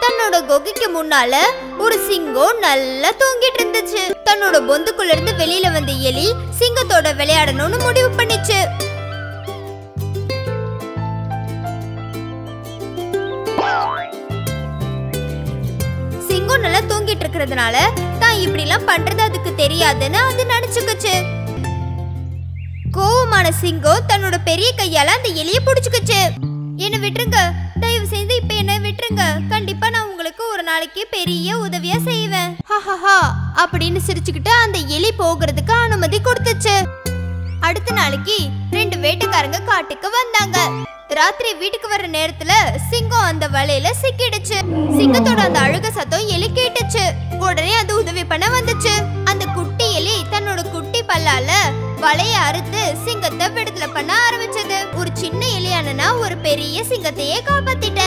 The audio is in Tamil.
தன்னோட குகைக்கு முன்னால ஒரு சிங்கம் நல்லா தூங்கிட்டு இருந்துச்சு தன்னோட பொந்துக்குள்ள இருந்து வெளியில வந்த எலி சிங்கத்தோட விளையாடணும்னு முடிவு பண்ணிச்சு சிங்கம் நல்லா தூங்கிட்டு இருக்கிறதுனால தான் இப்படிலாம் பண்றது அதுக்கு தெரியாதுன்னு அது நினைச்சுக்குச்சு கோவமான சிங்கம் தன்னோட பெரிய கையால அந்த எலிய புடிச்சுக்குச்சு என்ன விட்டுருங்க தயவு செய்து இப்ப என்ன விட்டுருங்க கண்டிப்பா நான் உங்களுக்கு ஒரு நாளைக்கு பெரிய உதவியா செய்வேன் ஹஹஹா அப்படின்னு சிரிச்சுக்கிட்டு அந்த எலி போகிறதுக்கு அனுமதி கொடுத்துச்சு அடுத்த நாளைக்கு ரெண்டு வேட்டைக்காரங்க காட்டுக்கு வந்தாங்க ராத்திரி வீட்டுக்கு வர நேரத்துல சிங்கம் அந்த வலையில சிக்கிடுச்சு சிங்கத்தோட அந்த அழுக சத்தம் எலி கேட்டுச்சு உடனே அது உதவி பண்ண வந்துச்சு அந்த குட்டி எலி தன்னோட குட்டி பல்லால வலைய அறுத்து சிங்கத்தை விடுதலை பண்ண ஆரம்பிச்சது ஒரு சின்ன எலியானனா ஒரு பெரிய சிங்கத்தையே காப்பாத்திட்ட